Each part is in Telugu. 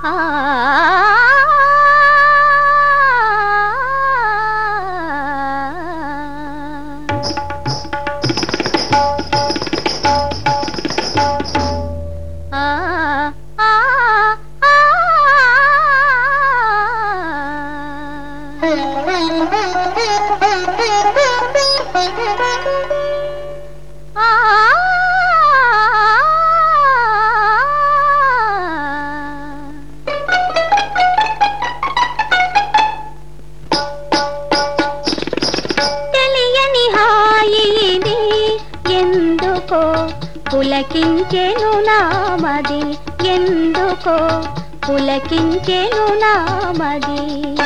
తెలియని హాయి ఇది ఎందుకో పులకించెను నామది ఎందుకో పులకించెను నామది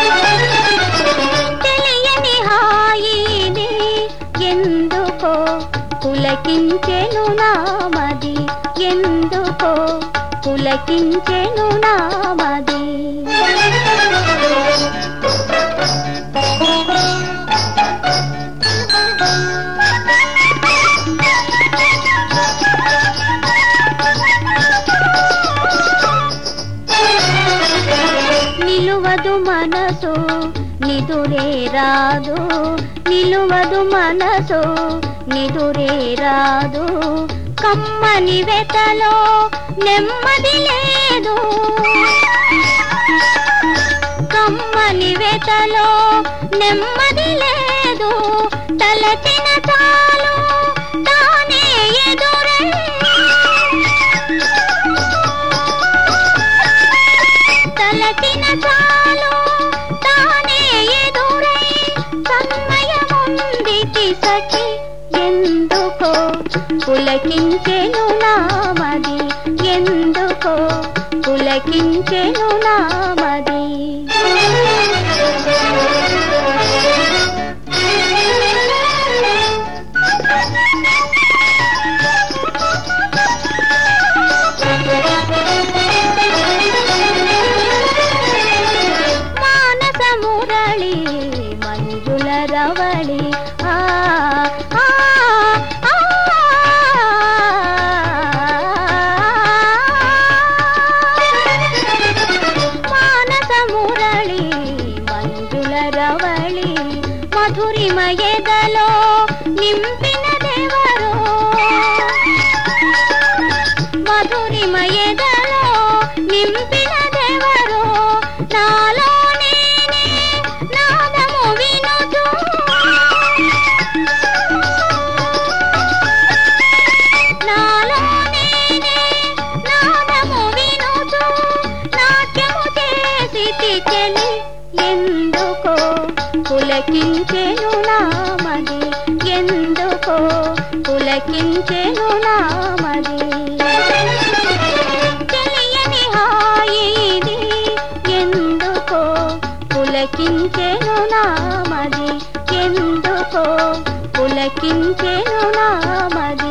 తెలియని హాయి ఇది ఎందుకో పులకించెను నామది ఎందుకో పులకించెను నామది నిలువదు మనసు నిదురే రాదు నిలువదు మనసు నిదురే రాదు కమ్మని వెతలో నెమ్మది లేదు కమ్మని వెతలో నెమ్మది లేదు తలచిన చాలు తానే ఎదురే తలచిన చాలు తానే ఎదురై తన్మయముందిటి సఖి ఎందుకో పులకించెను నామది ఎందుకో పులకించెను నామది మానస మురళి మంజుల రవళి ఆ ఆ, ఆ, మానస మురళి మంజుల రవళి మధురిమ ఎదలో నింపిన దేవరో మధురిమ ఎదలో నింపిన దేవరో నాలో నేనే నాదము వినుచు నాలో నేనే నాదము వినుచు నాట్యము చేసి చెలి ఎందుకో పులకించెను నామది ఎందుకో పులకించెను నామది తెలియని హాయి ఇది ఎందుకో పులకించెను నామది ఎందుకో పులకించెను నామది